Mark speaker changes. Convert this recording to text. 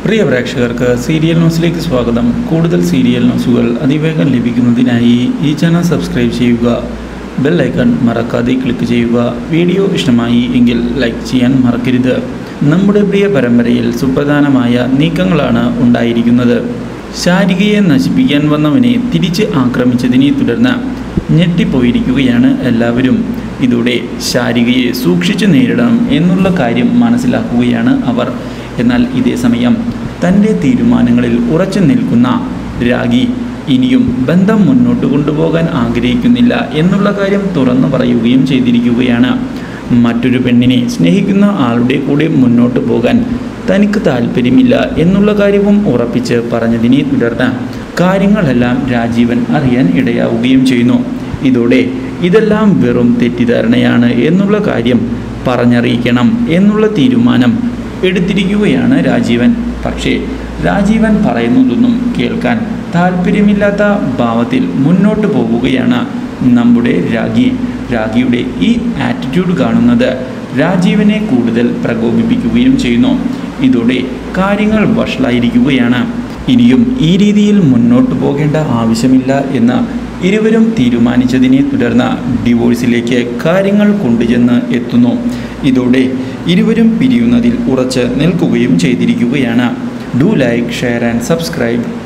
Speaker 1: പ്രിയ പ്രേക്ഷകർക്ക് സീരിയൽ ന്യൂസിലേക്ക് സ്വാഗതം കൂടുതൽ സീരിയൽ ന്യൂസുകൾ അതിവേഗം ലഭിക്കുന്നതിനായി ഈ ചാനൽ സബ്സ്ക്രൈബ് ചെയ്യുക ബെൽ ഐക്കൺ മറക്കാതെ ക്ലിക്ക് ചെയ്യുക വീഡിയോ ഇഷ്ടമായി എങ്കിൽ ലൈക്ക് ചെയ്യാൻ മറക്കരുത് നമ്മുടെ പ്രിയ പരമ്പരയിൽ സുപ്രധാനമായ നീക്കങ്ങളാണ് ഉണ്ടായിരിക്കുന്നത് ശാരികയെ നശിപ്പിക്കാൻ വന്നവനെ തിരിച്ച് ആക്രമിച്ചതിനെ തുടർന്ന് ഞെട്ടിപ്പോയിരിക്കുകയാണ് എല്ലാവരും ഇതോടെ ശാരികയെ സൂക്ഷിച്ചു നേരിടണം എന്നുള്ള കാര്യം മനസ്സിലാക്കുകയാണ് അവർ എന്നാൽ ഇതേ സമയം തൻ്റെ തീരുമാനങ്ങളിൽ ഉറച്ചു നിൽക്കുന്ന രാഗി ഇനിയും ബന്ധം മുന്നോട്ട് കൊണ്ടുപോകാൻ ആഗ്രഹിക്കുന്നില്ല എന്നുള്ള കാര്യം തുറന്നു പറയുകയും ചെയ്തിരിക്കുകയാണ് മറ്റൊരു പെണ്ണിനെ സ്നേഹിക്കുന്ന ആളുടെ കൂടെ മുന്നോട്ട് പോകാൻ തനിക്ക് താല്പര്യമില്ല എന്നുള്ള കാര്യവും ഉറപ്പിച്ച് പറഞ്ഞതിനെ തുടർന്ന് കാര്യങ്ങളെല്ലാം രാജീവൻ അറിയാൻ ഇടയാവുകയും ചെയ്യുന്നു ഇതോടെ ഇതെല്ലാം വെറും തെറ്റിദ്ധാരണയാണ് എന്നുള്ള കാര്യം പറഞ്ഞറിയിക്കണം എന്നുള്ള തീരുമാനം എടുത്തിരിക്കുകയാണ് രാജീവൻ പക്ഷേ രാജീവൻ പറയുന്നതൊന്നും കേൾക്കാൻ താല്പര്യമില്ലാത്ത ഭാവത്തിൽ മുന്നോട്ട് പോവുകയാണ് നമ്മുടെ രാഗി രാഗിയുടെ ഈ ആറ്റിറ്റ്യൂഡ് കാണുന്നത് രാജീവനെ കൂടുതൽ പ്രകോപിപ്പിക്കുകയും ചെയ്യുന്നു ഇതോടെ കാര്യങ്ങൾ വഷളായിരിക്കുകയാണ് ഇനിയും ഈ രീതിയിൽ മുന്നോട്ട് പോകേണ്ട ആവശ്യമില്ല എന്ന് ഇരുവരും തീരുമാനിച്ചതിനെ തുടർന്ന് ഡിവോഴ്സിലേക്ക് കാര്യങ്ങൾ കൊണ്ടുചെന്ന് എത്തുന്നു ഇതോടെ ഇരുവരും പിരിയുന്നതിൽ ഉറച്ച് നിൽക്കുകയും ചെയ്തിരിക്കുകയാണ് do like share and subscribe